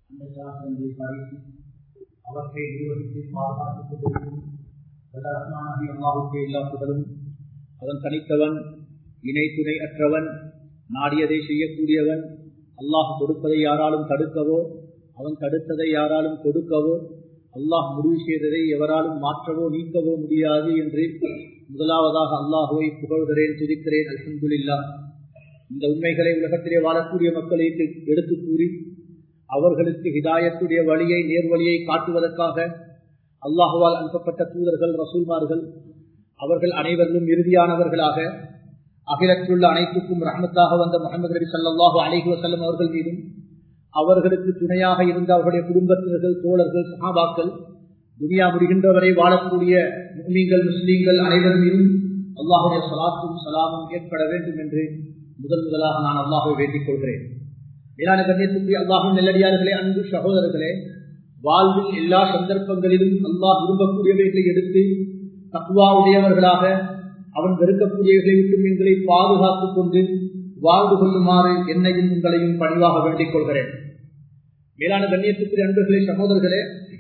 அந்த சாசனங்களை படைத்து அவற்றை நிர்வகித்து பாதுகாத்துக் கொண்டிருக்கும் வல்லரசனாகிய அல்லாஹுக்கு எல்லா புகழும் அவன் தனித்தவன் இணை துணை அற்றவன் நாடியதை செய்யக்கூடியவன் அல்லாஹ் கொடுப்பதை யாராலும் தடுக்கவோ அவன் தடுத்ததை யாராலும் கொடுக்கவோ அல்லாஹ் முடிவு செய்ததை எவராலும் மாற்றவோ நீக்கவோ முடியாது என்று முதலாவதாக அல்லாஹுவை புகழ்கிறேன் துதிக்கிறேன் அல்ஹம்துலில்லா இந்த உண்மைகளை உலகத்திலே வாழக்கூடிய மக்களுக்கு எடுத்து கூறி அவர்களுக்கு ஹிதாயத்துடைய வழியை நேர்வழியை காட்டுவதற்காக அல்லாஹுவால் அனுப்பப்பட்ட தூதர்கள் ரசூல்மார்கள் அவர்கள் அனைவரிலும் இறுதியானவர்களாக அகிலத்துள்ள அனைத்துக்கும் ரஹமத்தாக வந்த முகமது நபி சல்லாஹூ அலிஹி வசல்லம் அவர்கள் மீதும் அவர்களுக்கு துணையாக இருந்த அவர்களுடைய குடும்பத்தினர்கள் தோழர்கள் சஹாபாக்கள் துனியா முடிகின்றவரை வாழக்கூடிய முஸ்லீம்கள் முஸ்லீம்கள் அனைவர் மீதும் அல்லாஹுடைய சலாத்தும் சலாமும் ஏற்பட வேண்டும் என்று முதல் முதலாக நான் அல்லாஹை வேண்டிக் கொள்கிறேன் மேலான கண்ணியத்துக்குரிய அல்லாஹும் நெல்லடியார்களே அன்பு சகோதரர்களே வாழ்வில் எல்லா சந்தர்ப்பங்களிலும் அல்லாஹ் விரும்பக்கூடியவைகளை எடுத்து தக்குவா உடையவர்களாக அவன் வெறுக்கக்கூடியவர்களை விட்டு எங்களை பாதுகாத்துக் கொண்டு வாழ்ந்து கொள்ளுமாறு என்னையும் உங்களையும் பணிவாக வேண்டிக் கொள்கிறேன் மேலான கண்ணியத்துக்குரிய அன்பர்களே சகோதரர்களே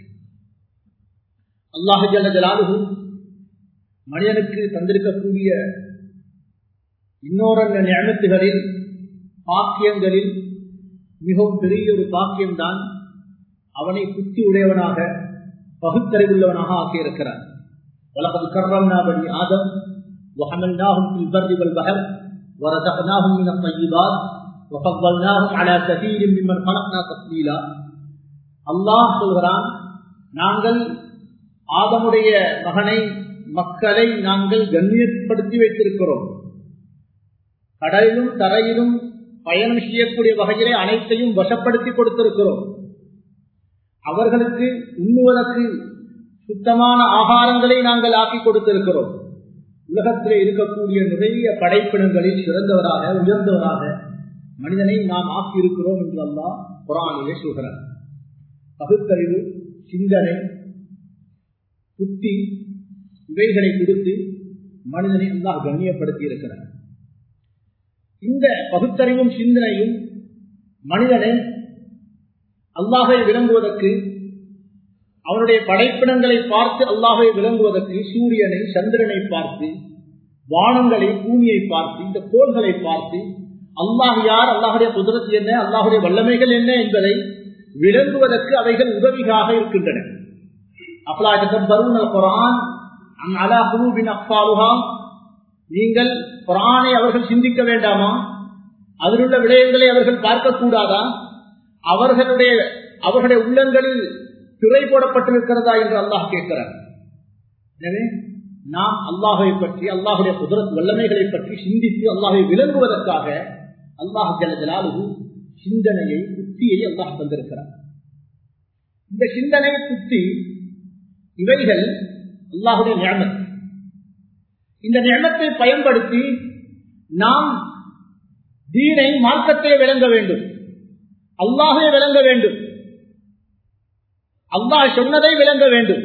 அல்லாஹு ஜல்ல ஜலாலுகு மனிதனுக்கு தந்திருக்கக்கூடிய இன்னொரு ஞானத்துகளில் பாக்கியங்களில் மிகவும் பெரிய ஒரு பாக்கியம்தான் அவனை புத்தி உடையவனாக பகுத்தறிவுள்ளவனாக ஆக்கியிருக்கிறார் வலகது கர்வம்னா பனி ஆதம் وحملناهم في البر والبحر ورزقناهم من الطيبات وفضلناهم على كثير ممن خلقنا تفضيلا அல்லாஹ் சொல்கிறான் நாங்கள் ஆதமுடைய மகனை மக்களை நாங்கள் கண்ணியப்படுத்தி வைத்திருக்கிறோம் கடலிலும் தரையிலும் பயணம் செய்யக்கூடிய வகையிலே அனைத்தையும் வசப்படுத்தி கொடுத்திருக்கிறோம் அவர்களுக்கு உண்ணுவதற்கு சுத்தமான ஆகாரங்களை நாங்கள் ஆக்கி கொடுத்திருக்கிறோம் உலகத்திலே இருக்கக்கூடிய நிறைய படைப்பினங்களில் சிறந்தவராக உயர்ந்தவராக மனிதனை நாம் ஆக்கி இருக்கிறோம் என்று அல்லா குரானிலே சொல்கிறார் பகுத்தறிவு சிந்தனை புத்தி இவைகளை கொடுத்து மனிதனை அல்லாஹ் கண்ணியப்படுத்தி இருக்கிறார் இந்த பகுத்தறிவும் சிந்தனையும் மனிதனை அல்லாஹை விளங்குவதற்கு அவனுடைய படைப்பினங்களை பார்த்து அல்லாஹை விளங்குவதற்கு சூரியனை சந்திரனை பார்த்து வானங்களை பூமியை பார்த்து இந்த கோள்களை பார்த்து அல்லாஹ் யார் அல்லாஹுடைய குதிரத்து என்ன அல்லாஹுடைய வல்லமைகள் என்ன என்பதை விளங்குவதற்கு அவைகள் உதவியாக இருக்கின்றன நீங்கள் குரானை அவர்கள் சிந்திக்க வேண்டாமா அதில் உள்ள விடயங்களை அவர்கள் பார்க்கக்கூடாதா அவர்களுடைய அவர்களுடைய உள்ளங்களில் திரை போடப்பட்டிருக்கிறதா என்று அல்லாஹ் கேட்கிறார் எனவே நாம் அல்லாஹை பற்றி அல்லாஹுடைய குதிரத் வல்லமைகளை பற்றி சிந்தித்து அல்லாஹை விளங்குவதற்காக அல்லாஹ் ஜலஜலாலு சிந்தனையை புத்தியை அல்லாஹ் தந்திருக்கிறார் இந்த சிந்தனை புத்தி இவைகள் அல்லாஹுடைய ஞானம் இந்த ஞானத்தை பயன்படுத்தி நாம் தீனை மார்க்கத்தை விளங்க வேண்டும் அல்லாஹை விளங்க வேண்டும் அல்லாஹ் சொன்னதை விளங்க வேண்டும்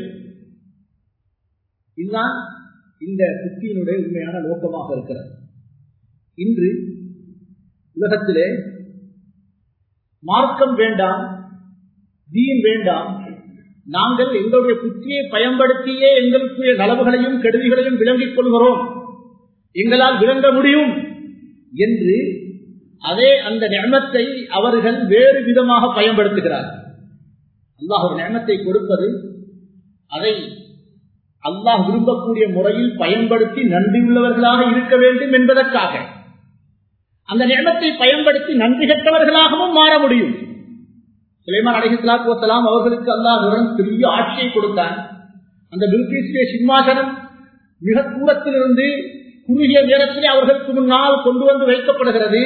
இதுதான் இந்த புத்தியினுடைய உண்மையான நோக்கமாக இருக்கிறது இன்று உலகத்திலே மார்க்கம் வேண்டாம் தீன் வேண்டாம் நாங்கள் எங்களுடைய புத்தியை பயன்படுத்தியே எங்களுக்குரிய நலவுகளையும் கெடுதிகளையும் விளங்கிக் கொள்கிறோம் எங்களால் விளங்க முடியும் என்று அதே அந்த நியமத்தை அவர்கள் வேறு விதமாக பயன்படுத்துகிறார்கள் அல்லாஹ் ஒரு நியமத்தை கொடுப்பது அதை அல்லாஹ் விரும்பக்கூடிய முறையில் பயன்படுத்தி நன்றியுள்ளவர்களாக இருக்க வேண்டும் என்பதற்காக அந்த நியமத்தை பயன்படுத்தி நன்றி கட்டவர்களாகவும் மாற முடியும் சுலைமான் அலிஹிஸ்லாத்து வசலாம் அவர்களுக்கு அல்லாஹ் பெரிய ஆட்சியை கொடுத்தான் அந்த பில்கிஸ்டைய சிம்மாசனம் மிக தூரத்திலிருந்து குறுகிய நேரத்திலே அவர்களுக்கு முன்னால் கொண்டு வந்து வைக்கப்படுகிறது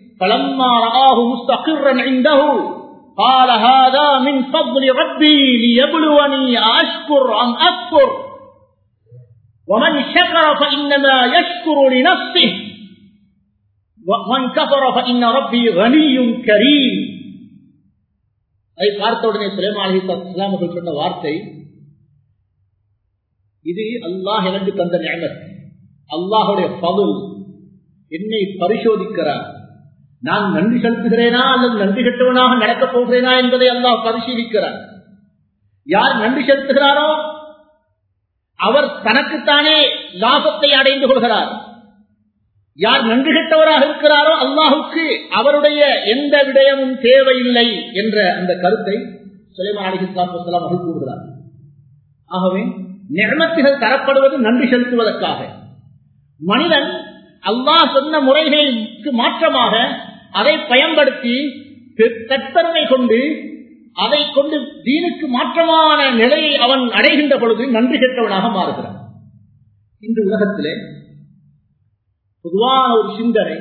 قال هذا من فضل ربي ليبلوني أشكر أم أكفر ومن شكر فإنما يشكر لنفسه ومن كفر فإن ربي غني كريم அதை பார்த்த உடனே சுலைமான் அலிஸ்லாம் அவர்கள் சொன்ன வார்த்தை இது அல்லாஹ் எனக்கு தந்த ஞாபகம் அல்லாஹுடைய பவுல் என்னை பரிசோதிக்கிறார் நான் நன்றி செலுத்துகிறேனா அல்லது நன்றி கெட்டவனாக நடக்கப் போகிறேனா என்பதை அல்லாஹ் பரிசீலிக்கிறார் யார் நன்றி செலுத்துகிறாரோ அவர் தனக்குத்தானே லாபத்தை அடைந்து கொள்கிறார் யார் நன்றி கெட்டவராக இருக்கிறாரோ அல்லாஹுக்கு அவருடைய எந்த விடயமும் தேவையில்லை என்ற அந்த கருத்தை சுலைமான் அலிஹிஸ்லாம் அவர்கள் கூறுகிறார் ஆகவே நிர்மத்துகள் தரப்படுவது நன்றி செலுத்துவதற்காக மனிதன் அல்லாஹ் சொன்ன முறைகளுக்கு மாற்றமாக அதை பயன்படுத்தி தற்பெருமை கொண்டு அதை கொண்டு தீனுக்கு மாற்றமான நிலையை அவன் அடைகின்ற பொழுது நன்றி கெட்டவனாக மாறுகிறான் இந்த உலகத்திலே பொதுவான ஒரு சிந்தனை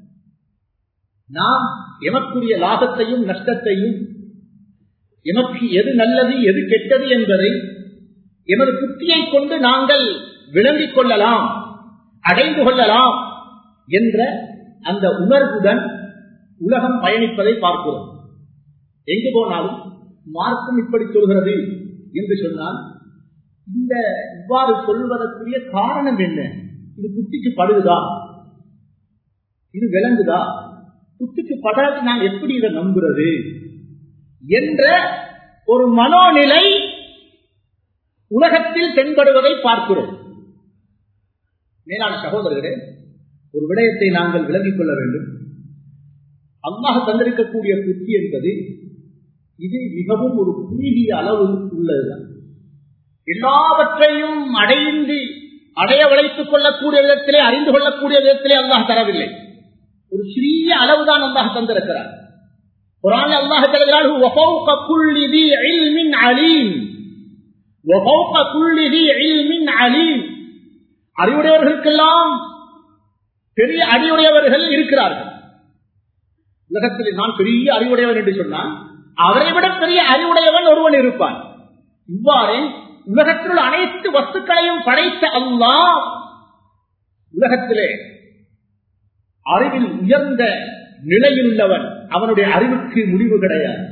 நாம் எமக்குரிய லாபத்தையும் நஷ்டத்தையும் எமக்கு எது நல்லது எது கெட்டது என்பதை எமது புத்தியை கொண்டு நாங்கள் விளங்கிக் கொள்ளலாம் அடைந்து கொள்ளலாம் என்ற அந்த உணர்வுடன் உலகம் பயணிப்பதை பார்க்கிறோம் எங்கு போனாலும் மார்க்கம் இப்படி சொல்கிறது என்று சொன்னால் இந்த இவ்வாறு சொல்வதற்குரிய காரணம் என்ன இது புத்திக்கு படுகுதா இது விளங்குதா புத்திக்கு படாது நான் எப்படி இதை நம்புறது என்ற ஒரு மனோநிலை உலகத்தில் தென்படுவதை பார்க்கிறோம் மேலான சகோதரர்களே ஒரு விடயத்தை நாங்கள் விளங்கிக் கொள்ள வேண்டும் அல்லாஹ் தந்திருக்கக்கூடிய புத்தி என்பது இது மிகவும் ஒரு குறுகிய அளவு உள்ளதுதான் எல்லாவற்றையும் அடைந்து அடைய வளைத்துக் கொள்ளக்கூடிய விதத்திலே அறிந்து கொள்ளக்கூடிய விதத்திலே அல்லாஹ் தரவில்லை ஒரு சிறிய அளவுதான் அல்லாஹ் தந்திருக்கிறார் குரான் அல்லாஹ் தருகிறார் அறிவுடையவர்களுக்கெல்லாம் பெரிய அறிவுடையவர்கள் இருக்கிறார்கள் உலகத்தில் நான் பெரிய அறிவுடையவன் என்று சொன்னால் அவரை விட பெரிய அறிவுடையவன் ஒருவன் இருப்பான் இவ்வாறு உலகத்தில் உள்ள அனைத்து வஸ்துக்களையும் படைத்த அல்லா உலகத்திலே அறிவில் உயர்ந்த நிலையில் உள்ளவன் அவனுடைய அறிவுக்கு முடிவு கிடையாது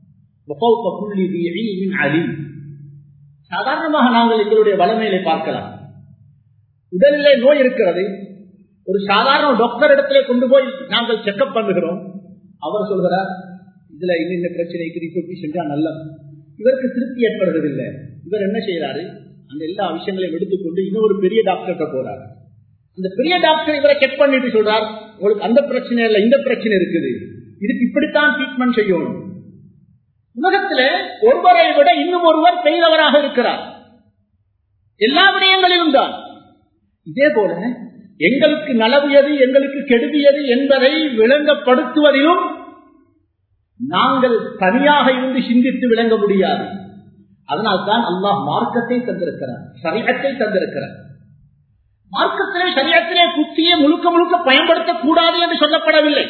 சாதாரணமாக நாங்கள் எங்களுடைய வளமையிலே பார்க்கலாம் உடலிலே நோய் இருக்கிறது ஒரு சாதாரண டாக்டர் இடத்திலே கொண்டு போய் நாங்கள் செக்அப் பண்ணுகிறோம் அவர் சொல்கிறார் இதுல இன்ன பிரச்சனைக்கு ரிப்போர்ட் செஞ்சா நல்லது இவருக்கு திருப்தி ஏற்படுறதில்லை இவர் என்ன செய்யறாரு அந்த எல்லா விஷயங்களையும் எடுத்துக்கொண்டு இன்னொரு பெரிய டாக்டர்கிட்ட போறாரு அந்த பெரிய டாக்டர் இவரை செக் பண்ணிட்டு சொல்றார் உங்களுக்கு அந்த பிரச்சனை இல்லை இந்த பிரச்சனை இருக்குது இதுக்கு இப்படித்தான் ட்ரீட்மெண்ட் செய்யணும் உலகத்துல ஒருவரை விட இன்னும் ஒருவர் பெரியவராக இருக்கிறார் எல்லா விடயங்களிலும் தான் இதே போல எங்களுக்கு நலவியது எங்களுக்கு கெடுதியது என்பதை விளங்கப்படுத்துவதிலும் நாங்கள் தனியாக இருந்து சிந்தித்து விளங்க முடியாது அதனால்தான் அல்லாஹ் மார்க்கத்தை தந்திருக்கிறார் சரியத்தை தந்திருக்கிறார் மார்க்கத்திலே சரியத்திலே புத்தியை முழுக்க முழுக்க பயன்படுத்தக்கூடாது என்று சொல்லப்படவில்லை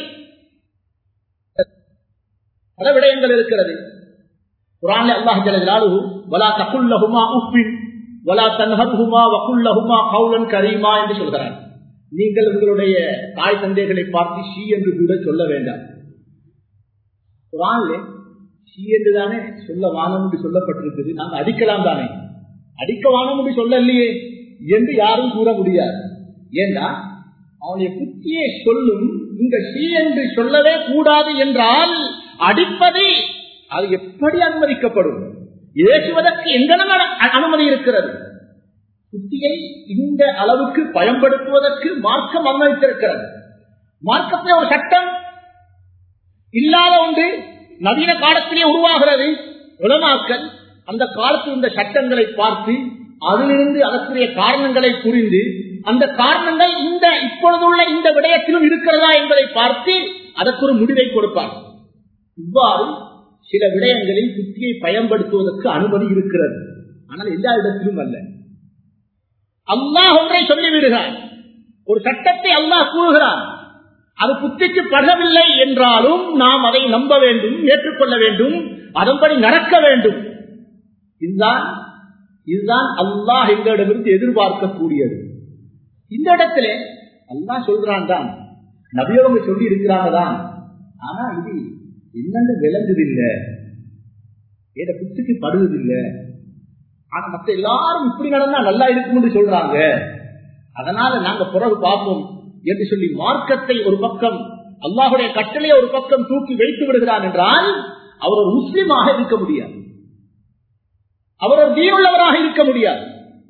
பல விடயங்கள் இருக்கிறது குரான் அல்லாஹ் ஜலாலு வலா தகுல்லஹுமா உப்பின் வலா தன்ஹர்ஹுமா வகுல்லஹுமா கவுலன் கரீமா என்று சொல்கிறார் நீங்கள் உங்களுடைய தாய் தந்தைகளை பார்த்து ஷீ என்று கூட சொல்ல வேண்டாம் குரான்ல ஷீ என்று தானே சொல்ல வானம் என்று சொல்லப்பட்டிருக்குது நாங்க அடிக்கலாம் தானே அடிக்க வானம் என்று சொல்லலையே என்று யாரும் கூற முடியாது ஏன்னா அவனுடைய புத்தியை சொல்லும் இந்த ஷீ என்று சொல்லவே கூடாது என்றால் அடிப்பது அது எப்படி அனுமதிக்கப்படும் ஏசுவதற்கு எங்கனம் அனுமதி இருக்கிறது புத்தியை இந்த அளவுக்கு பயன்படுத்துவதற்கு மார்க்கம் அனுமதித்திருக்கிறது மார்க்கத்தில் ஒரு சட்டம் இல்லாத ஒன்று நவீன காலத்திலே உருவாகிறது உலமாக்கல் அந்த காலத்தில் இந்த சட்டங்களை பார்த்து அதிலிருந்து அதற்குரிய காரணங்களை புரிந்து அந்த காரணங்கள் இந்த இப்பொழுதுள்ள இந்த விடயத்திலும் இருக்கிறதா என்பதை பார்த்து அதற்கு ஒரு முடிவை கொடுப்பார் இவ்வாறு சில விடயங்களில் புத்தியை பயன்படுத்துவதற்கு அனுமதி இருக்கிறது ஆனால் எல்லா இடத்திலும் அல்ல அல்லாஹ் ஒன்றை சொல்லிவிடுகிறார் ஒரு சட்டத்தை அல்லாஹ் கூறுகிறார் அது புத்திக்கு படவில்லை என்றாலும் நாம் அதை நம்ப வேண்டும் ஏற்றுக்கொள்ள வேண்டும் அதன்படி நடக்க வேண்டும் இதுதான் இதுதான் அல்லாஹ் எங்களிடமிருந்து எதிர்பார்க்கக்கூடியது இந்த இடத்துல அல்லாஹ் சொல்றான் தான் நபியவங்க சொல்லி இருக்கிறாங்க தான் ஆனா இது என்னென்னு விளங்குதில்லை ஏத புத்துக்கு படுவதில்லை ஆனா மத்த எல்லாரும் இப்படி நடந்தா நல்லா இருக்கும்னு சொல்றாங்க அதனால நாங்க பிறகு பார்ப்போம் என்று சொல்லி மார்க்கத்தை ஒரு பக்கம் அல்லாஹுடைய கட்டளையை ஒரு பக்கம் தூக்கி வைத்து விடுகிறார் என்றால் அவர் ஒரு முஸ்லிமாக இருக்க முடியாது அவர் ஒரு தீனுள்ளவராக இருக்க முடியாது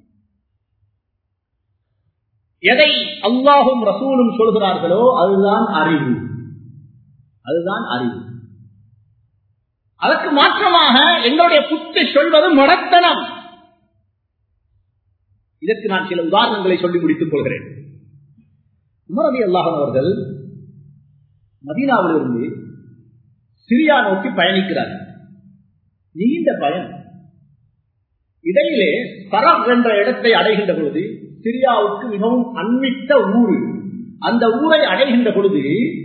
எதை அல்லாஹும் ரசூலும் சொல்கிறார்களோ அதுதான் அறிவு அதுதான் அறிவு அதற்கு மாற்றமாக எங்களுடைய புத்தி சொல்வது மடத்தனம் இதற்கு நான் சில உதாரணங்களை சொல்லி முடித்துக் கொள்கிறேன் உமரதி அல்லாஹன் அவர்கள் மதீனாவிலிருந்து சிரியா நோக்கி பயணிக்கிறார்கள் நீண்ட பயணம் இடையிலே சரம் என்ற இடத்தை அடைகின்ற பொழுது சிரியாவுக்கு மிகவும் அண்மித்த ஊர் அந்த ஊரை அடைகின்ற பொழுது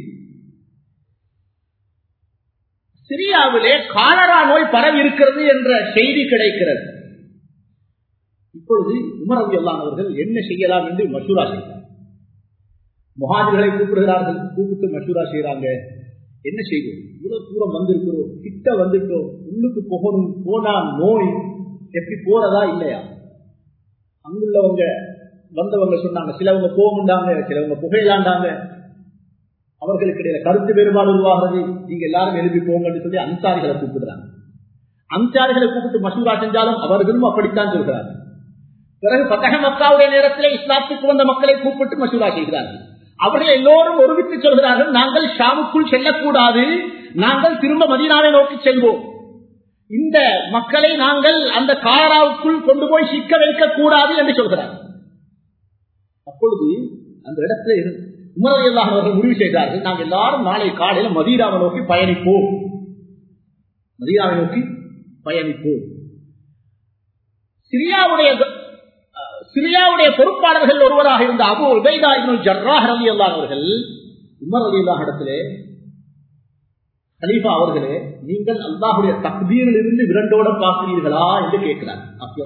சிரியாவிலே காலரா நோய் பரவி இருக்கிறது என்ற செய்தி கிடைக்கிறது இப்பொழுது உமரவி அல்லான் அவர்கள் என்ன செய்யலாம் என்று மசூரா செய்தார் முகாஜர்களை கூப்பிடுகிறார்கள் கூப்பிட்டு மசூரா செய்யறாங்க என்ன செய்வோம் இவ்வளவு தூரம் வந்திருக்கிறோம் கிட்ட வந்துட்டோம் உள்ளுக்கு போகணும் போனா நோய் எப்படி போறதா இல்லையா அங்குள்ளவங்க வந்தவங்க சொன்னாங்க சிலவங்க போகுண்டாங்க சிலவங்க புகையிலாண்டாங்க அவர்களுக்கு இடையில கருத்து வேறுபாடு உருவாகிறது நீங்க எல்லாரும் எழுப்பி போங்கன்னு சொல்லி அன்சாரிகளை கூப்பிடுறாங்க அன்சாரிகளை கூப்பிட்டு மசூரா செஞ்சாலும் அவர்களும் அப்படித்தான் சொல்கிறார்கள் பிறகு பத்தக மக்காவுடைய நேரத்தில் இஸ்லாத்துக்கு வந்த மக்களை கூப்பிட்டு மசூரா செய்கிறார்கள் அவர்கள் எல்லோரும் ஒருமித்து சொல்கிறார்கள் நாங்கள் ஷாமுக்குள் செல்லக்கூடாது நாங்கள் திரும்ப மதீனாவை நோக்கி செல்வோம் இந்த மக்களை நாங்கள் அந்த காராவுக்குள் கொண்டு போய் சிக்க வைக்க கூடாது என்று சொல்கிறார் அப்பொழுது அந்த இடத்துல உமரவை எல்லாம் அவர்கள் முடிவு செய்தார்கள் நாங்கள் எல்லாரும் நாளை காலையில மதீனாவை நோக்கி பயணிப்போம் மதீனாவை நோக்கி பயணிப்போம் சிரியாவுடைய சிரியாவுடைய பொறுப்பாளர்கள் ஒருவராக இருந்த அபு உபைதா ஜர்ராஹ் ரவி அல்லான் அவர்கள் உமர் அலி அல்லாஹ் இடத்திலே கலீஃபா அவர்களே நீங்கள் அல்லாஹுடைய தக்தீரில் இருந்து விரண்டோட பார்க்கிறீர்களா என்று கேட்கிறார்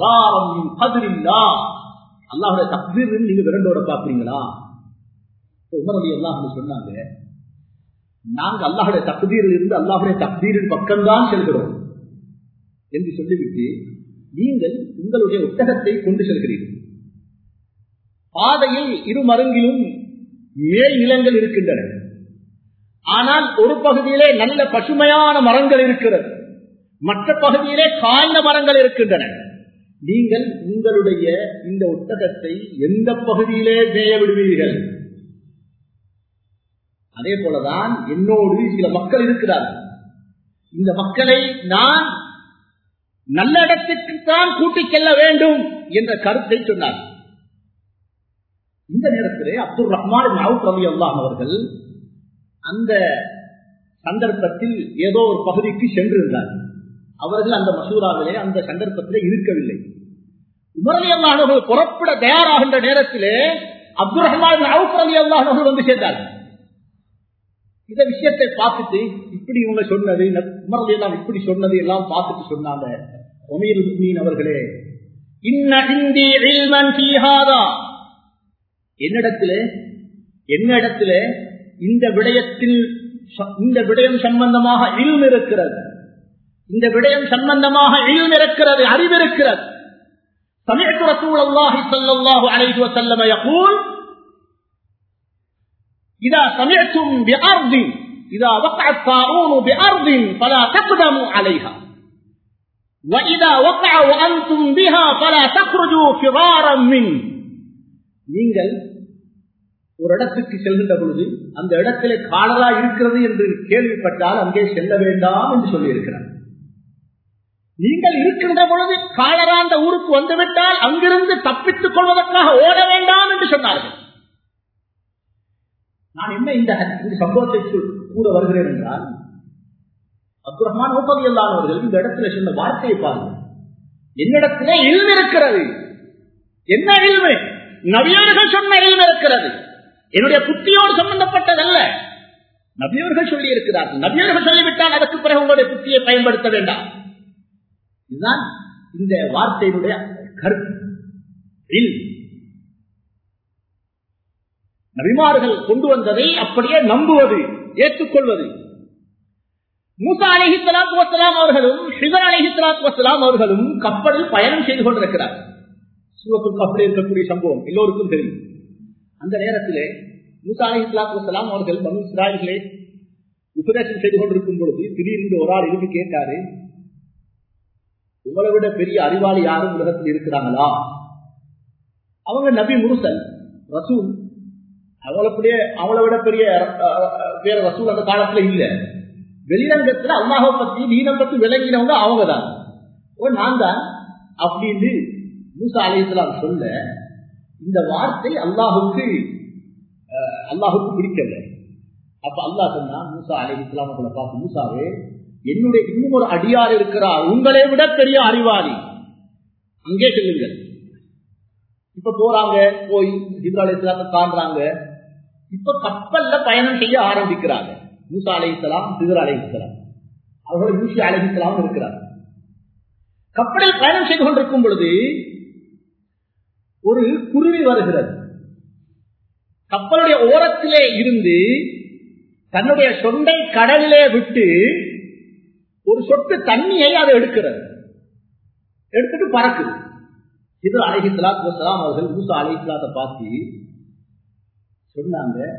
அல்லாஹுடைய தக்தீர் நீங்க விரண்டோட பார்க்கிறீங்களா உமர் அலி அல்லாஹ் சொன்னாங்க நாங்க அல்லாஹுடைய தக்தீரில் இருந்து அல்லாஹுடைய தக்தீரின் பக்கம்தான் செல்கிறோம் என்று சொல்லிவிட்டு நீங்கள் உங்களுடைய ஒட்டகத்தை கொண்டு செல்கிறீர்கள் பாதையில் இரு மருங்கிலும் மேல் நிலங்கள் இருக்கின்றன ஆனால் ஒரு பகுதியிலே நல்ல பசுமையான மரங்கள் இருக்கிறது மற்ற பகுதியிலே காய்ந்த மரங்கள் இருக்கின்றன நீங்கள் உங்களுடைய இந்த ஒட்டகத்தை எந்த பகுதியிலே மேய விடுவீர்கள் அதே போலதான் என்னோடு சில மக்கள் இருக்கிறார்கள் இந்த மக்களை நான் நல்ல இடத்திற்கு தான் கூட்டிச் செல்ல வேண்டும் என்ற கருத்தை சொன்னார் இந்த நேரத்திலே அப்துல் ரஹ்மான் ரவி அல்லாம் அவர்கள் அந்த சந்தர்ப்பத்தில் ஏதோ ஒரு பகுதிக்கு சென்றிருந்தார் அவர்கள் அந்த மசூராவிலே அந்த சந்தர்ப்பத்திலே இருக்கவில்லை உமரலி அல்லாஹர்கள் புறப்பட தயாராகின்ற நேரத்திலே அப்துல் ரஹ்மான் அலி அல்லாஹர்கள் வந்து சேர்ந்தார்கள் இந்த விஷயத்தை பார்த்துட்டு இப்படி இவங்க சொன்னது உமரலி எல்லாம் இப்படி சொன்னது எல்லாம் பார்த்துட்டு சொன்னாங்க ஒமீர் மீன் அவர்களே என்னிடத்திலே என்னிடத்திலே இந்த விடயத்தில் இந்த விடயம் சம்பந்தமாக இல்ம் இருக்கிறது இந்த விடயம் சம்பந்தமாக இல்ம் இருக்கிறது அறிவு இருக்கிறது سمعت رسول الله صلى الله عليه وسلم يقول إذا سمعتم بأرض إذا وقع الطاعون بأرض فلا تقدموا عليها وإذا وقع وأنتم بها فلا تخرجوا فرارا منه நீங்கள் ஒரு இடத்துக்கு செல்கின்ற பொழுது அந்த இடத்திலே காலரா இருக்கிறது என்று கேள்விப்பட்டால் அங்கே செல்ல வேண்டாம் என்று சொல்லியிருக்கிறார் நீங்கள் இருக்கின்ற பொழுது காலரா அந்த ஊருக்கு வந்துவிட்டால் அங்கிருந்து தப்பித்துக் கொள்வதற்காக ஓட வேண்டாம் என்று சொன்னார்கள் நான் என்ன இந்த சம்பவத்தை கூட வருகிறேன் என்றால் அப்துல் ரஹ்மான் முப்பது அல்லாதவர்கள் இந்த இடத்துல சொன்ன வார்த்தையை பாருங்கள் என்னிடத்திலே இல்வு இருக்கிறது என்ன இல்வு நவியர்கள் சொன்ன இல்வு இருக்கிறது என்னுடைய புத்தியோடு சம்பந்தப்பட்டதல்ல நபியவர்கள் சொல்லி இருக்கிறார்கள் நபியவர்கள் சொல்லிவிட்டால் அதற்கு பிறகு உங்களுடைய புத்தியை பயன்படுத்த வேண்டாம் இதுதான் இந்த வார்த்தையினுடைய கருத்து நபிமார்கள் கொண்டு வந்ததை அப்படியே நம்புவது ஏற்றுக்கொள்வது மூசா அலஹி சலாத்து வசலாம் அவர்களும் ஷிவர் அலஹி சலாத்து வசலாம் அவர்களும் கப்பலில் பயணம் செய்து கொண்டிருக்கிறார் சூரத்துக்கு அப்படி இருக்கக்கூடிய சம்பவம் எல்லோருக்கும் தெரியும் அந்த நேரத்திலே மூசா அலி இஸ்லாத்து அவர்கள் மனு இஸ்ராயல்களே உபதேசம் செய்து கொண்டிருக்கும் பொழுது திடீரென்று ஒரு ஆள் இருந்து கேட்டாரு உங்களை விட பெரிய அறிவாளி யாரும் உலகத்தில் இருக்கிறாங்களா அவங்க நபி முருசல் ரசூல் அவங்கள அவங்கள விட பெரிய வேற ரசூல் அந்த காலத்துல இல்ல வெளிரங்கத்துல அல்லாஹை பத்தி நீனை பத்தி விளங்கினவங்க அவங்க தான் ஓ நான் தான் அப்படின்னு மூசா அலையலாம் சொல்ல இந்த வார்த்தை அல்லாஹுக்கு அல்லாஹுக்கு பிடிக்கல அப்ப அல்லாஹ் சொன்னா மூசா அலை இஸ்லாம் பார்த்து மூசாவே என்னுடைய இன்னும் ஒரு அடியார் இருக்கிறார் உங்களை விட பெரிய அறிவாளி அங்கே செல்லுங்கள் இப்ப போறாங்க போய் ஜிப்ரா இஸ்லாத்தை காண்றாங்க இப்ப கப்பல்ல பயணம் செய்ய ஆரம்பிக்கிறாங்க மூசா அலை இஸ்லாம் சிதர் அலை இஸ்லாம் அவர்கள் மூசி அலை இஸ்லாம் இருக்கிறார் கப்பலில் பயணம் செய்து கொண்டிருக்கும் பொழுது ஒரு குருவி வருகிறது கப்பலுடைய ஓரத்திலே இருந்து தன்னுடைய சொண்டை கடலிலே விட்டு ஒரு சொட்டு தண்ணியை அதை எடுக்கிறது எடுத்துட்டு பறக்குது இது அலஹி சலாத்து வலாம் அவர்கள் மூசா அலி சலாத்தை பார்த்து சொன்னாங்க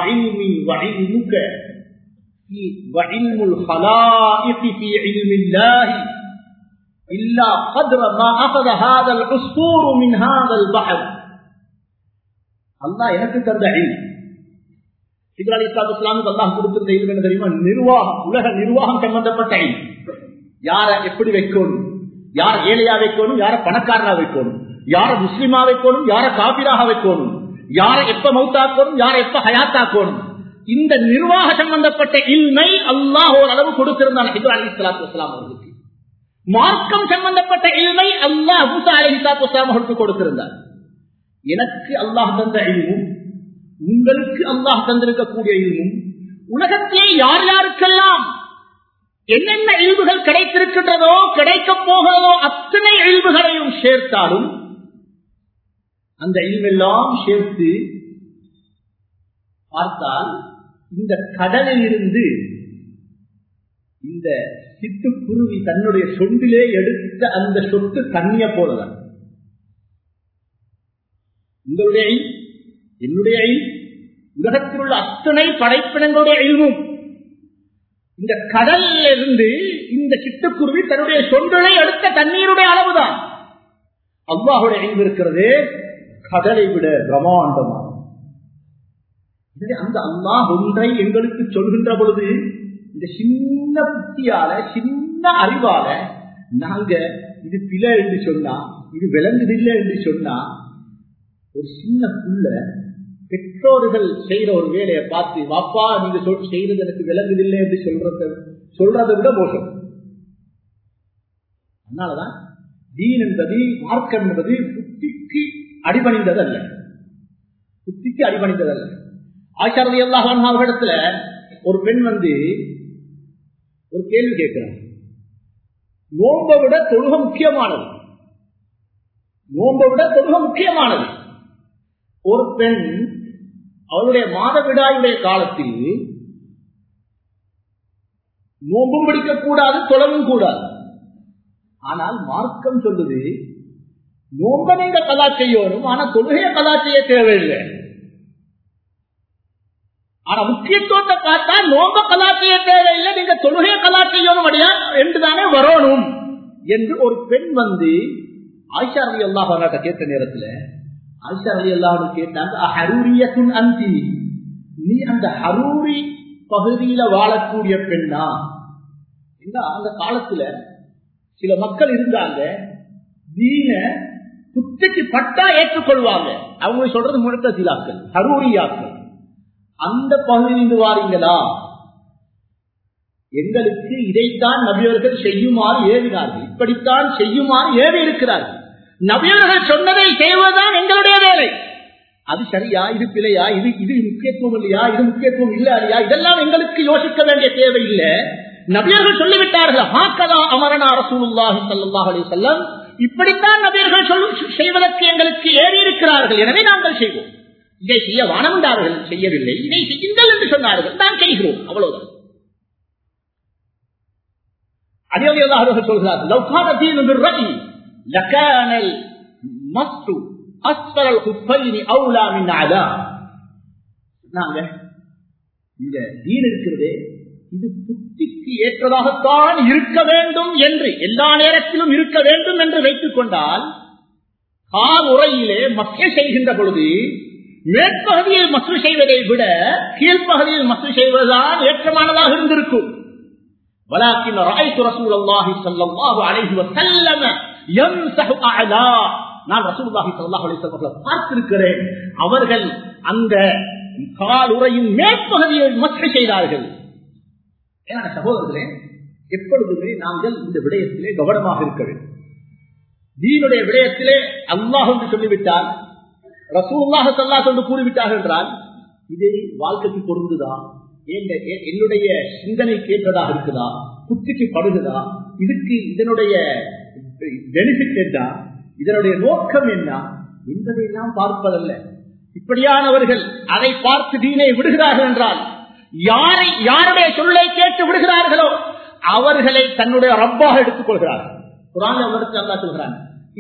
وعلم الخلائق في علم الله إلا قدر ما أخذ هذا العصفور من هذا البحر அல்லாஹ் எனக்கு தந்த இல் சிதர் அலி இஸ்லாத்து இஸ்லாமுக்கு அல்லாஹ் கொடுத்திருந்த இல் என்ன தெரியுமா நிர்வாகம் உலக நிர்வாகம் சம்பந்தப்பட்ட இல் யார எப்படி வைக்கணும் யார் ஏழையா வைக்கணும் யார பணக்காரனா வைக்கணும் யார முஸ்லிமா வைக்கணும் யார காபிராக வைக்கணும் யார எப்ப மௌத்தாக்கணும் யார எப்ப ஹயாத்தாக்கணும் இந்த நிர்வாக சம்பந்தப்பட்ட இல்மை அல்லாஹ் ஒரு அளவு கொடுத்திருந்தான் ஹிதர் அலி இஸ்லாத்து இஸ்லாம் அவர்களுக்கு மார்க்கம் சம்பந்தப்பட்ட இல்மை அல்லாஹ் மூசா அலி இஸ்லாத்து இஸ்லாம் அவர்களுக்கு கொடுத்திருந்தார் எனக்கு அல்லாஹ் தந்த இல்மும் உங்களுக்கு அல்லாஹ் தந்திருக்கக்கூடிய இல்மும் உலகத்திலே யார் யாருக்கெல்லாம் என்னென்ன இழிவுகள் கிடைத்திருக்கின்றதோ கிடைக்கப் போகிறதோ அத்தனை இழிவுகளையும் சேர்த்தாலும் அந்த இழிவெல்லாம் சேர்த்து பார்த்தால் இந்த கடலில் இருந்து இந்த சிட்டுக்குருவி தன்னுடைய சொண்டிலே எடுத்த அந்த சொட்டு தண்ணிய போலதான் உங்களுடைய என்னுடைய உலகத்தில் உள்ள அத்தனை படைப்பினங்களுடைய இல்மும் இந்த கடலில் இருந்து இந்த சிட்டுக்குருவி தன்னுடைய சொந்தலை எடுத்த தண்ணீருடைய அளவுதான் அவ்வாஹுடைய அழிவு இருக்கிறது கடலை விட பிரமாண்டமான அந்த அல்லாஹ் ஒன்றை எங்களுக்கு சொல்கின்ற பொழுது இந்த சின்ன புத்தியால சின்ன அறிவால நாங்க இது பிழை என்று சொன்னா இது விளங்குதில்லை என்று சொன்னா ஒரு சின்ன புள்ள பெற்றோர்கள் செய்யற ஒரு வேலையை பார்த்து வாப்பா நீங்க செய்யறது எனக்கு விளங்குதில்லை என்று சொல்றத சொல்றதை விட மோசம் அதனாலதான் தீன் என்பது மார்க்கம் என்பது புத்திக்கு அடிபணிந்தது அல்ல புத்திக்கு அடிபணிந்தது அல்ல ஆச்சாரதி எல்லா இடத்துல ஒரு பெண் வந்து ஒரு கேள்வி கேட்கிறார் நோன்பை விட தொழுக முக்கியமானது நோன்பை விட தொழுக முக்கியமானது ஒரு பெண் அவளுடைய மாதவிடாயுடைய காலத்தில் நோம்பும் பிடிக்கக்கூடாது தொழவும் கூடாது ஆனால் மார்க்கம் சொல்லுது நோம்ப நீங்க கலா செய்யணும் ஆனா தொழுகைய கலா செய்ய தேவையில்லை ஆனா முக்கியத்துவத்தை பார்த்தா நோம்ப கலா செய்ய தேவையில்லை நீங்க தொழுகைய கலா செய்யணும் அடியா என்றுதானே வரணும் என்று ஒரு பெண் வந்து ஆயிஷா அலி அல்லாஹ் கேட்ட நேரத்துல ஆயிஷா அலி அல்லாஹ் கேட்டாங்க ஹரூரியத்துன் அந்தி நீ அந்த ஹரூரி பகுதியில வாழக்கூடிய பெண்ணா அந்த காலத்துல சில மக்கள் இருந்தாங்க தீன குத்திக்கு பட்டா ஏற்றுக்கொள்வாங்க அவங்க சொல்றது முழுக்க சிலாக்கள் ஹரூரியாக்கள் அந்த பகுதியிலிருந்து வாரீங்களா எங்களுக்கு இதைத்தான் நபியவர்கள் செய்யுமாறு ஏவினார்கள் இப்படித்தான் செய்யுமாறு ஏவி இருக்கிறார்கள் நபியவர்கள் சொன்னதை செய்வதுதான் எங்களுடைய வேலை அது சரியா இது பிழையா இது இது முக்கியத்துவம் இல்லையா இது முக்கியத்துவம் இல்ல இல்லையா இதெல்லாம் எங்களுக்கு யோசிக்க வேண்டிய தேவை இல்லை நபியர்கள் சொல்லிவிட்டார்கள் ஹாக்கதா அமரனா ரசூலுல்லாஹி ஸல்லல்லாஹு அலைஹி வஸல்லம் இப்படித்தான் நபியர்கள் செய்வதற்கு எங்களுக்கு ஏறி இருக்கிறார்கள் எனவே நாங்கள் செய்வோம் இதை செய்ய வானமுண்டார்கள் செய்யவில்லை இதை செய்யுங்கள் என்று சொன்னார்கள் நான் செய்கிறோம் அவ்வளவுதான் அதே அவர்கள் சொல்கிறார்கள் லவ்கான தீனு ரவி லக்கானல் மஸ்து அஸ்பரல் குப்பைனி அவுலா மின் அலா நாங்க இந்த தீன் இருக்கிறதே இது புத்திக்கு ஏற்றதாகத்தான் இருக்க வேண்டும் என்று எல்லா நேரத்திலும் இருக்க வேண்டும் என்று வைத்துக் கொண்டால் கால் உரையிலே மக்கிய செய்கின்ற பொழுது மேற்பகுதியில் மசு செய்வதை விட கீழ்ப்பகுதியில் மசு செய்வதுதான் ஏற்றமானதாக இருந்திருக்கும் ولكن رأيت رسول الله صلى الله عليه وسلم يمسح أعلى நான் ரசூலுல்லாஹி ஸல்லல்லாஹு அலைஹி வஸல்லம் பார்த்திருக்கிறேன் அவர்கள் அந்த காலுறையின் மேற்பகுதியை மற்ற செய்தார்கள் ஏன்னா சகோதரர்களே எப்பொழுதுமே நாங்கள் இந்த விடயத்திலே கவனமாக இருக்க வேண்டும் தீனுடைய விடயத்திலே அல்லாஹ் என்று சொல்லிவிட்டால் ரசூல்லாக சல்லா என்று கூறிவிட்டார்கள் என்றால் இது வாழ்க்கைக்கு பொருந்துதா என்னுடைய சிந்தனைக்கு ஏற்றதாக இருக்குதா புத்திக்கு படுகுதா இதுக்கு இதனுடைய பெனிஃபிட் என்ன இதனுடைய நோக்கம் என்ன என்பதையெல்லாம் பார்ப்பதல்ல இப்படியானவர்கள் அதை பார்த்து தீனை விடுகிறார்கள் என்றால் யாரை யாருடைய சொல்லை கேட்டு விடுகிறார்களோ அவர்களை தன்னுடைய ரப்பாக எடுத்துக் கொள்கிறார்கள் குரான் அவருக்கு அல்லா சொல்கிறான்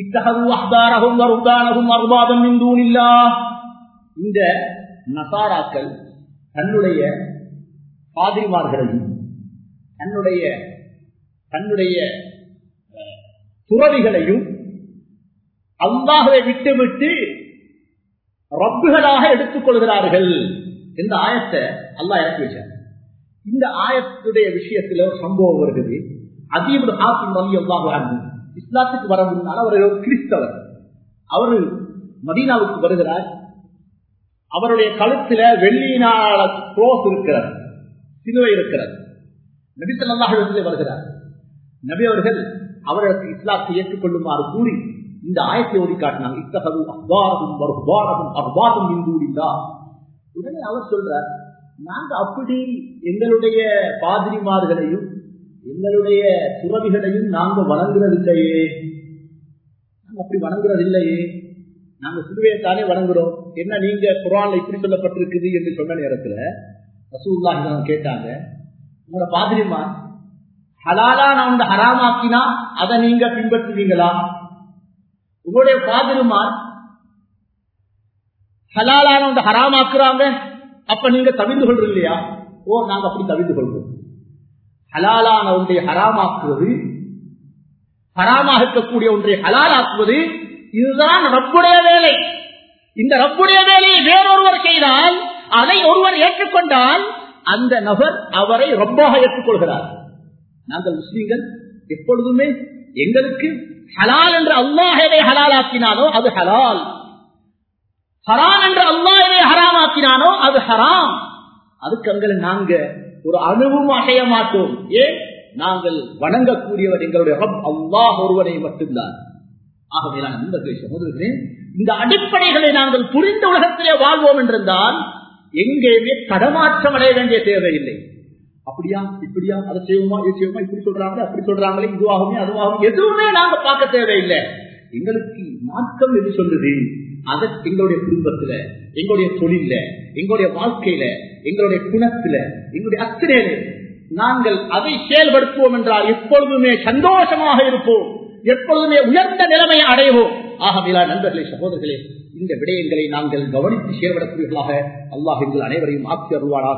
இந்த நசாராக்கள் தன்னுடைய பாதிரிமார்களையும் தன்னுடைய தன்னுடைய துறவிகளையும் அல்லாஹை விட்டுவிட்டு ரப்புகளாக எடுத்துக் கொள்கிறார்கள் இந்த ஆயத்தை அல்லாஹ் இறக்கி வச்சார் இந்த ஆயத்துடைய விஷயத்துல ஒரு சம்பவம் வருகிறது அதீபு ஹாசிம் அலி அல்லாஹ் இஸ்லாத்துக்கு வர முன்னால் அவர் ஒரு கிறிஸ்தவர் அவர் மதீனாவுக்கு வருகிறார் அவருடைய கழுத்துல வெள்ளியினால குரோஸ் இருக்கிறது சிலுவை இருக்கிறது நபி சொல்லாஹிடத்திலே வருகிறார் நபி அவர்கள் அவர்களுக்கு இஸ்லாத்தை ஏற்றுக்கொள்ளுமாறு கூறி இந்த ஆயத்தை ஓடி காட்டினாங்க இத்தகது அவ்வாறும் வருவாரதும் அவ்வாறும் இந்தூடிந்தா உடனே அவர் சொல்றார் நாங்க அப்படி எங்களுடைய பாதிரிமார்களையும் எங்களுடைய துறவிகளையும் நாங்க வணங்குறதில்லையே நாங்க அப்படி வணங்குறதில்லையே நாங்க சிலுவையைத்தானே வணங்குறோம் என்ன நீங்க குரான்ல இப்படி சொல்லப்பட்டிருக்குது என்று சொன்ன நேரத்துல ரசூல்லாஹி கேட்டாங்க உங்களோட பாதிரிமா ஹலாலா நான் ஹராமாக்கினா அதை நீங்க பின்பற்றுவீங்களா உங்களுடைய பாதிரிமார் ஹலாலான ஒன்று ஹராமாக்குறாங்க அப்ப நீங்க தவிர்ந்து கொள்றது இல்லையா ஓ நாங்க அப்படி தவிர்த்து கொள்வோம் ஹலாலான ஒன்றை ஹராமாக்குவது ஹராமாக இருக்கக்கூடிய ஒன்றை ஹலாலாக்குவது இதுதான் ரப்புடைய வேலை இந்த ரப்புடைய வேலையை வேறொருவர் செய்தால் அதை ஒருவர் ஏற்றுக்கொண்டால் அந்த நபர் அவரை ரப்பாக ஏற்றுக்கொள்கிறார் நாங்கள் முஸ்லீம்கள் எப்பொழுதுமே எங்களுக்கு ஹலால் என்று அல்லாஹ் எதை ஹலாலாக்கினாலோ அது ஹலால் ஹராம் என்று அல்லாஹ் எதை ஹராமாக்கினானோ அது ஹராம் அதுக்கு அங்கே நாங்க ஒரு அணுவும் அசைய மாட்டோம் ஏன் நாங்கள் வணங்கக்கூடியவர் எங்களுடைய ரப் அல்லாஹ் ஒருவனை மட்டும்தான் ஆகவே நான் நண்பர்களே சகோதரர்களே இந்த அடிப்படைகளை நாங்கள் புரிந்த உலகத்திலே வாழ்வோம் என்றிருந்தால் எங்கேயுமே தடமாற்றம் அடைய வேண்டிய தேவையில்லை அப்படியா இப்படியா அதை செய்வோமா இது செய்வோமா இப்படி சொல்றாங்க அப்படி சொல்றாங்களே இதுவாகுமே அதுவாகும் எதுவுமே நாங்க பார்க்க தேவையில்லை எங்களுக்கு மாற்றம் எது சொல்லுது அதை எங்களுடைய குடும்பத்துல எங்களுடைய தொழில எங்களுடைய வாழ்க்கையில எங்களுடைய குணத்துல எங்களுடைய அத்திரையில நாங்கள் அதை செயல்படுத்துவோம் என்றால் எப்பொழுதுமே சந்தோஷமாக இருப்போம் எப்பொழுதுமே உயர்ந்த நிலைமையை அடைவோம் ஆகவே நண்பர்களே சகோதரர்களே இந்த விடயங்களை நாங்கள் கவனித்து செயல்படக்கூடியவர்களாக அல்லாஹ் எங்கள் அனைவரையும் ஆக்கி அருள்வாராக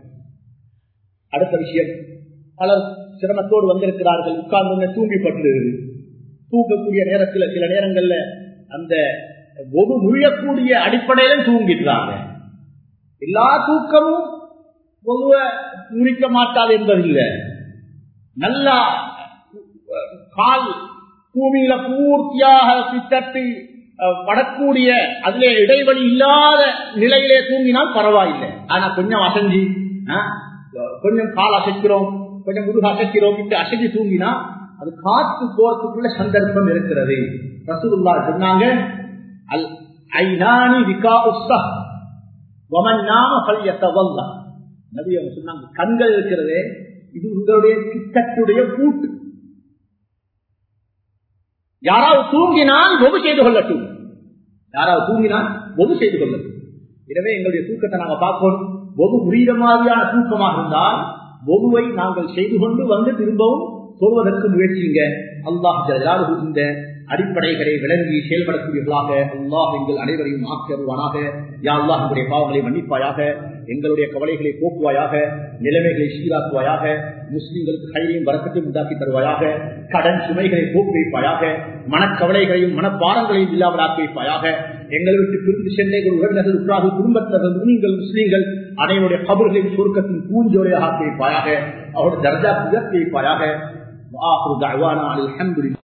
அடுத்த விஷயம் பலர் சிரமத்தோடு வந்திருக்கிறார்கள் உட்கார்ந்து தூங்கிப்பட்டிருக்கிறது தூங்கக்கூடிய நேரத்தில் சில நேரங்கள்ல அந்த ஒரு முழியக்கூடிய அடிப்படையில தூங்கிடுறாங்க எல்லா தூக்கமும் பொதுவ முறிக்க மாட்டாது என்பதில்லை நல்லா கால் பூமியில பூர்த்தியாக பித்தட்டு படக்கூடிய அதுல இடைவெளி இல்லாத நிலையிலே தூங்கினால் பரவாயில்லை ஆனா கொஞ்சம் அசைஞ்சி கொஞ்சம் கால் அசைக்கிறோம் கொஞ்சம் முதுகு அசைக்கிறோம் விட்டு அசைஞ்சு தூங்கினா அது காத்து போறதுக்குள்ள சந்தர்ப்பம் இருக்கிறது ரசூலுல்லா சொன்னாங்க அல் ஐநானி விகா உஸ்ஸா வமன் நாம பல்யத்தவல்லா நபி அவங்க சொன்னாங்க கண்கள் இருக்கிறதே இது உங்களுடைய கிட்டத்துடைய கூட்டு யாராவது தூங்கினால் பொது செய்து கொள்ளட்டும் யாராவது தூங்கினால் பொது செய்து கொள்ளட்டும் எனவே எங்களுடைய தூக்கத்தை நாங்க பார்க்கணும் பொது புரியுற மாதிரியான தூக்கமாக இருந்தால் பொதுவை நாங்கள் செய்து கொண்டு வந்து திரும்பவும் சொல்வதற்கு முயற்சிங்க அல்லாஹ் இந்த அடிப்படைகளை விளங்கி செயல்படக்கூடியவர்களாக அல்லாஹ் எங்கள் அனைவரையும் ஆக்கியருவானாக யா அல்லாஹ் எங்களுடைய பாவங்களை மன்னிப்பாயாக எங்களுடைய கவலைகளை போக்குவாயாக நிலைமைகளை சீராக்குவாயாக முஸ்லிம்களுக்கு கையிலையும் வரக்கட்டும் உண்டாக்கி தருவாயாக கடன் சுமைகளை போக்கு வைப்பாயாக மனக்கவலைகளையும் மனப்பாரங்களையும் இல்லாமலாக்கி வைப்பாயாக எங்களை விட்டு பிரிந்து சென்னைகள் உறவினர்கள் உற்றாக குடும்பத்தினர் நீங்கள் முஸ்லீம்கள் அனைவருடைய கபர்களின் சுருக்கத்தின் பூஞ்சோலையாக ஆக்கி வைப்பாயாக அவருடைய தர்ஜா உயர்த்தி வைப்பாயாக